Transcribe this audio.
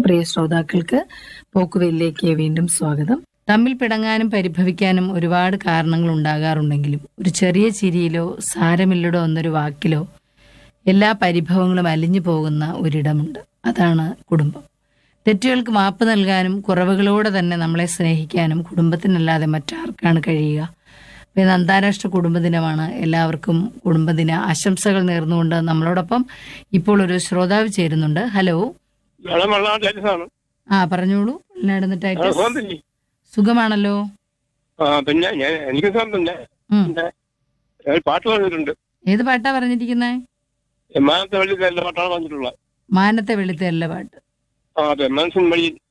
പ്രിയ ശ്രോതാക്കൾക്ക് പോക്കുവെല്ലിലേക്ക് വീണ്ടും സ്വാഗതം തമ്മിൽ പിടങ്ങാനും പരിഭവിക്കാനും ഒരുപാട് കാരണങ്ങൾ ഉണ്ടാകാറുണ്ടെങ്കിലും ഒരു ചെറിയ ചിരിയിലോ സാരമില്ലടോ എന്നൊരു വാക്കിലോ എല്ലാ പരിഭവങ്ങളും അലിഞ്ഞു പോകുന്ന ഒരിടമുണ്ട് അതാണ് കുടുംബം തെറ്റുകൾക്ക് മാപ്പ് നൽകാനും കുറവുകളോടെ തന്നെ നമ്മളെ സ്നേഹിക്കാനും കുടുംബത്തിനല്ലാതെ മറ്റാർക്കാണ് കഴിയുക അപ്പോൾ ഇന്ന് അന്താരാഷ്ട്ര കുടുംബദിനമാണ് എല്ലാവർക്കും കുടുംബദിന ആശംസകൾ നേർന്നുകൊണ്ട് നമ്മളോടൊപ്പം ഇപ്പോൾ ഒരു ശ്രോതാവ് ചേരുന്നുണ്ട് ഹലോ മേഡം വെള്ളം ടൈറ്റസാണ് ആ പറഞ്ഞോളൂ നടന്നിട്ടായിട്ട് സുഖം തന്നെ സുഖമാണല്ലോ ആ പിന്നെ ഞാൻ എനിക്ക് സുഖം തന്നെ ഉം. പിന്നെ ഞാൻ ഒരു പാട്ട് പറഞ്ഞിട്ടുണ്ട് ഏത് പാട്ടാ പറഞ്ഞിരിക്കുന്നത് എമ്മാനത്തെ വഴി നല്ല പാട്ടാണ് പറഞ്ഞിട്ടുള്ളത് മാനത്തെ വെളുത്തല്ല പാട്ട് ആ അതെ മനസ്സിൻ വഴി